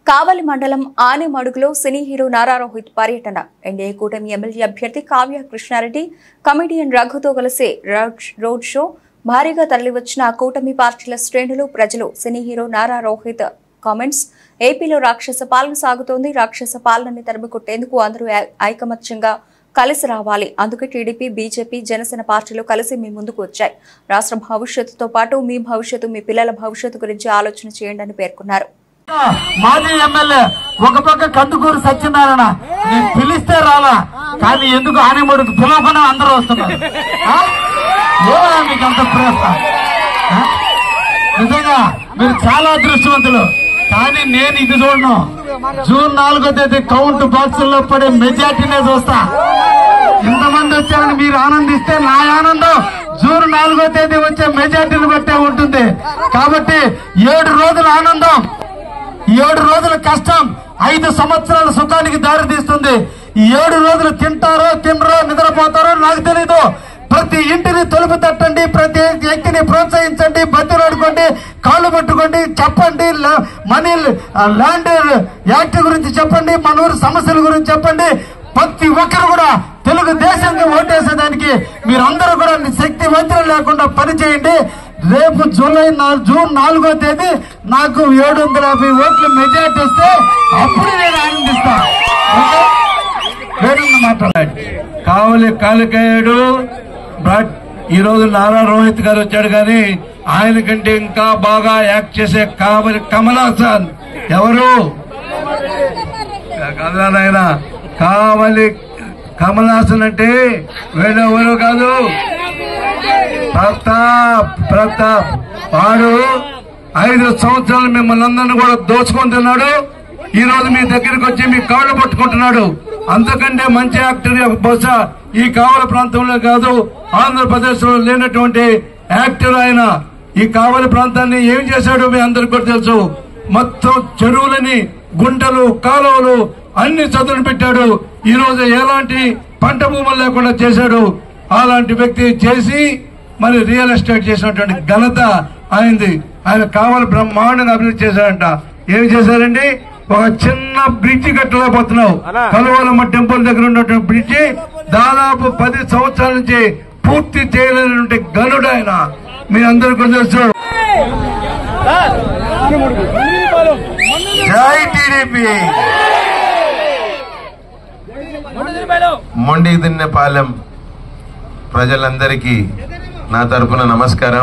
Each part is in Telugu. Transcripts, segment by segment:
కావలి మండలం ఆనెమడుగులో సినీ హీరో నారా రోహిత్ పర్యటన ఎన్డీఏ కూటమి ఎమ్మెల్యే అభ్యర్థి కావ్య కృష్ణారెడ్డి కమెడియన్ రఘుతో కలిసి రోడ్- రోడ్ షో భారీగా తరలివచ్చిన కూటమి పార్టీల శ్రేణులు ప్రజలు cine hero Nara Rohit comments ఏపీలో రాక్షస పాలన సాగుతోంది రాక్షస పాలనని తరిమికొట్టేందుకు అందరూ ఐ- ఐకమత్యంగా కలిసి రావాలి అందుకే టీడీపీ బీజేపీ జనసేన పార్టీలు కలిసి మీ ముందుకు వచ్చాయి రాష్ట్ర భవిష్యత్తుతో పాటు మీ భవిష్యత్తు మీ పిల్లల భవిష్యత్తు గురించి ఆలోచన చేయండి అని పేర్కొన్నారు మాజీ ఎమ్మెల్యే ఒక పక్క కందుకూరు సత్యనారాయణ నేను పిలిస్తే రాలా కానీ ఎందుకు ఆనిమూడికి పిలవకుండా అందరూ వస్తున్నారు ఆ? ఏమా మీకు అంత ప్రేమ ఆ? నిజంగా మీరు చాలా అదృష్టవంతులు కానీ నేను ఇది చూడను జూన్ నాలుగో తేదీ కౌంట్ బాక్సుల్లో పడే మెజార్టీనే చూస్తా ఇంతమంది వచ్చారని మీరు ఆనందిస్తే నా ఆనందం జూన్ నాలుగో తేదీ వచ్చే మెజార్టీని బట్టే ఉంటుంది కాబట్టి ఏడు రోజుల ఆనందం ఏడు రోజుల కష్టం ఐదు సంవత్సరాల సుఖానికి దారి తీస్తుంది ఈ ఏడు రోజులు తింటారో తినరో నిద్రపోతారో నాకు తెలీదు ప్రతి ఇంటిని తలుపు తట్టండి ప్రతి వ్యక్తిని ప్రోత్సహించండి బతిలాడుకోండి కాళ్ళు పట్టుకోండి చెప్పండి ల- మనీ ఆ, ల్యాండ్ యాక్ట్ గురించి చెప్పండి మన ఊరి సమస్యల గురించి చెప్పండి ప్రతి ఒక్కరు కూడా తెలుగుదేశానికి ఓటేసేదానికి మీరందరూ కూడా శక్తి వంచన లేకుండా పనిచేయండి రేపు జూలై నా- జూన్ నాలుగో తేదీ నాకు ఏడు వందల యాభై ఓట్లు మెజార్టీ వస్తే అప్పుడు నేను ఆనందిస్తా ఓకే? వేరొక మాట్లాడాలి కావలి కాలికాయుడు బట్ ఈ రోజు నారా రోహిత్ గారు వచ్చాడు కానీ ఆయన కంటే ఇంకా బాగా యాక్ట్ చేసే కావలి కమల్ హాసన్ ఎవరు కదా నాయన కావలి కమల్ హాసన్ అంటే వీళ్ళెవరు కాదు ప్రతాప్ ప్రతాప్ వాడు ఐదు సంవత్సరాలు మిమ్మల్ని అందరిని కూడా దోచుకుంటున్నాడు ఈ రోజు మీ దగ్గరికి వచ్చి మీ కాళ్ళు పట్టుకుంటున్నాడు అంతకంటే మంచి యాక్టర్ బహుశా ఈ కావలి ప్రాంతంలో కాదు ఆంధ్రప్రదేశ్ లో లేనటువంటి యాక్టర్ ఆయన ఈ కావలి ప్రాంతాన్ని ఏం చేశాడో మీ అందరికి కూడా తెలుసు మొత్తం చెరువులని గుంటలు కాలువలు అన్ని చదువులు పెట్టాడు ఈ రోజు ఎలాంటి పంట భూములు లేకుండా చేశాడు అలాంటి వ్యక్తి చేసి మరి రియల్ ఎస్టేట్ చేసినటువంటి ఘనత ఆయనది ఆయన కావాలి బ్రహ్మాండంగా అభివృద్ధి చేశారంట ఏమి చేశారండి ఒక చిన్న బ్రిడ్జ్ కట్టలేకపోతున్నావు కలవలమ్మ టెంపుల్ దగ్గర ఉన్నటువంటి బ్రిడ్జి దాదాపు పది సంవత్సరాల నుంచి పూర్తి చేయలేనటువంటి గనుడు ఆయన మీ అందరికీ కూడా తెలుసు జై టీడీపీ మొండి దిన్నెపాలెం ప్రజలందరికీ నా తరపున నమస్కారం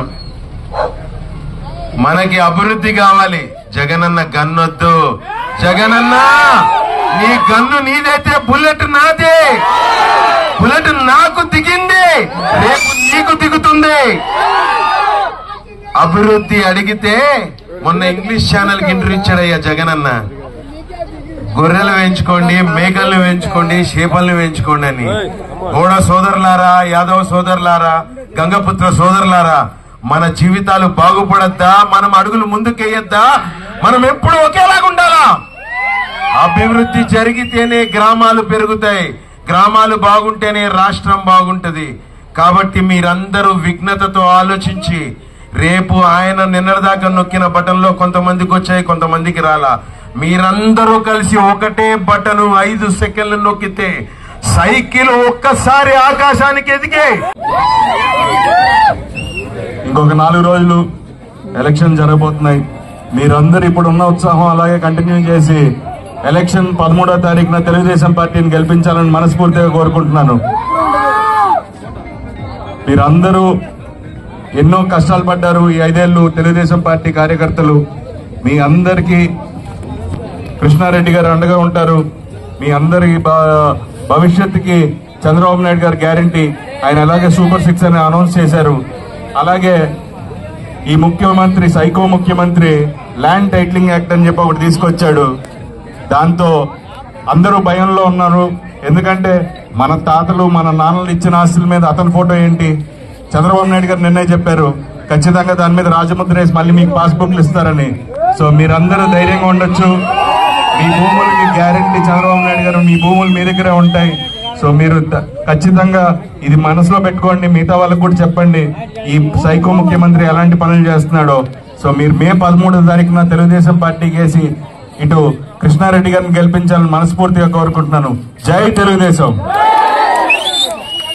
మనకి అభివృద్ధి కావాలి జగనన్న గన్నొద్దు జగనన్న నీ గన్ను నీదైతే బుల్లెట్ నాదే బుల్లెట్ నాకు దిగింది రేపు నీకు దిగుతుంది అభివృద్ధి అడిగితే మొన్న ఇంగ్లీష్ ఛానల్ కి ఇంటర్వ్యూ ఇచ్చాడయ్యా జగనన్న గొర్రెలు వేయించుకోండి మేకలను వేయించుకోండి చేపలను వేయించుకోండి అని గోడ సోదరులారా యాదవ సోదరులారా గంగపుత్ర సోదరులారా మన జీవితాలు బాగుపడద్దా మనం అడుగులు ముందుకేయద్దా మనం ఎప్పుడు ఒకేలాగా ఉండాలా అభివృద్ధి జరిగితేనే గ్రామాలు పెరుగుతాయి గ్రామాలు బాగుంటేనే రాష్ట్రం బాగుంటది కాబట్టి మీరందరూ విఘ్నతతో ఆలోచించి రేపు ఆయన నిన్నటిదాకా నొక్కిన బటన్లో కొంతమందికి వచ్చాయి కొంతమందికి రాలా మీరందరూ కలిసి ఒకటే బటన్ ఐదు సెకండ్లు నొక్కితే సైకిల్ ఒక్కసారి ఆకాశానికి ఎదిగే ఇంకొక నాలుగు రోజులు ఎలక్షన్ జరగబోతున్నాయి మీరందరూ ఇప్పుడు ఉన్న ఉత్సాహం అలాగే కంటిన్యూ చేసి ఎలక్షన్ పదమూడో తారీఖున తెలుగుదేశం పార్టీని గెలిపించాలని మనస్ఫూర్తిగా కోరుకుంటున్నాను మీరందరూ ఎన్నో కష్టాలు పడ్డారు ఈ ఐదేళ్లు తెలుగుదేశం పార్టీ కార్యకర్తలు మీ అందరికీ కృష్ణారెడ్డి గారు అండగా ఉంటారు మీ అందరి భ- భవిష్యత్తుకి చంద్రబాబు నాయుడు గారు గ్యారంటీ ఆయన అలాగే సూపర్ సిక్స్ అని అనౌన్స్ చేశారు అలాగే ఈ ముఖ్యమంత్రి సైకో ముఖ్యమంత్రి ల్యాండ్ టైటిలింగ్ యాక్ట్ అని చెప్పి ఒకటి తీసుకొచ్చాడు దాంతో అందరూ భయంలో ఉన్నారు ఎందుకంటే మన తాతలు మన నాన్నలు ఇచ్చిన ఆస్తుల మీద అతని ఫోటో ఏంటి చంద్రబాబు నాయుడు గారు నిన్నే చెప్పారు ఖచ్చితంగా దాని మీద రాజముద్ర వేసి మళ్ళీ మీకు పాస్బుక్లు ఇస్తారని సో మీరందరూ ధైర్యంగా ఉండొచ్చు మీ భూములకి గ్యారంటీ చంద్రబాబు నాయుడు గారు మీ భూములు మీ దగ్గరే ఉంటాయి సో మీరు త- ఖచ్చితంగా ఇది మనసులో పెట్టుకోండి మిగతా వాళ్ళకు కూడా చెప్పండి ఈ సైకో ముఖ్యమంత్రి ఎలాంటి పనులు చేస్తున్నాడో సో మీరు మే పదమూడో తారీఖున తెలుగుదేశం పార్టీకి వేసి ఇటు కృష్ణారెడ్డి గారిని గెలిపించాలని మనస్ఫూర్తిగా కోరుకుంటున్నాను జై తెలుగుదేశం